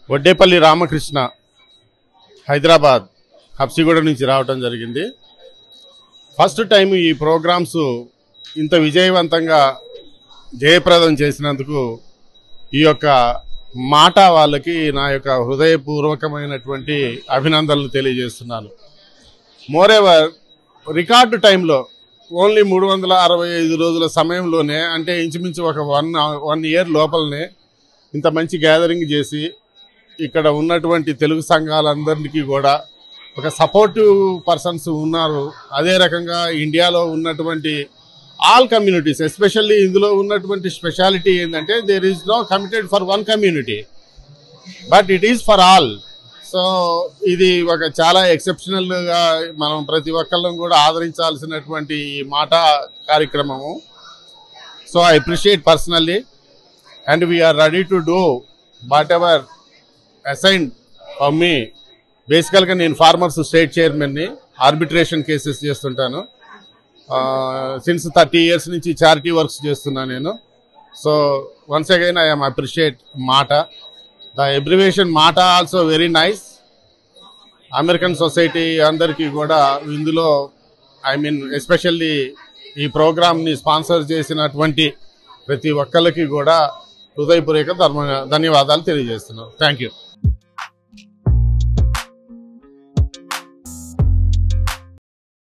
వడ్డేపల్లి రామకృష్ణ హైదరాబాద్ హబ్సిగూడ నుంచి రావటం జరిగింది ఫస్ట్ టైం ఈ ప్రోగ్రామ్స్ ఇంత విజయవంతంగా జయప్రదం చేసినందుకు ఈ యొక్క మాట వాళ్ళకి నా యొక్క హృదయపూర్వకమైనటువంటి అభినందనలు తెలియజేస్తున్నాను మోరేవర్ రికార్డు టైంలో ఓన్లీ మూడు వందల అరవై ఐదు రోజుల సమయంలోనే అంటే ఇంచుమించు ఒక వన్ వన్ ఇయర్ లోపలనే ఇంత మంచి గ్యాదరింగ్ చేసి ఇక్కడ ఉన్నటువంటి తెలుగు సంఘాలందరికీ కూడా ఒక సపోర్టివ్ పర్సన్స్ ఉన్నారు అదే రకంగా ఇండియాలో ఉన్నటువంటి ఆల్ కమ్యూనిటీస్ ఎస్పెషల్లీ ఇందులో ఉన్నటువంటి స్పెషాలిటీ ఏంటంటే there is no committed for one community but it is for all so ఇది ఒక చాలా ఎక్సెప్షనల్గా మనం ప్రతి ఒక్కళ్ళం కూడా ఆదరించాల్సినటువంటి ఈ మాట కార్యక్రమము so I appreciate personally and we are ready to do whatever assign for me బేసికల్గా నేను ఫార్మర్స్ స్టేట్ చైర్మన్ని ఆర్బిట్రేషన్ కేసెస్ చేస్తుంటాను సిన్స్ థర్టీ ఇయర్స్ నుంచి చారిటీ వర్క్స్ చేస్తున్నాను నేను so once again I'm appreciate మాట ద ఎబ్రివేషన్ మాట also very nice American society అందరికీ కూడా ఇందులో ఐ మీన్ ఎస్పెషల్లీ ఈ ప్రోగ్రామ్ని స్పాన్సర్ చేసినటువంటి ప్రతి ఒక్కరికి కూడా హృదయపూర్వక ధర్మ ధన్యవాదాలు తెలియజేస్తున్నాను థ్యాంక్ యూ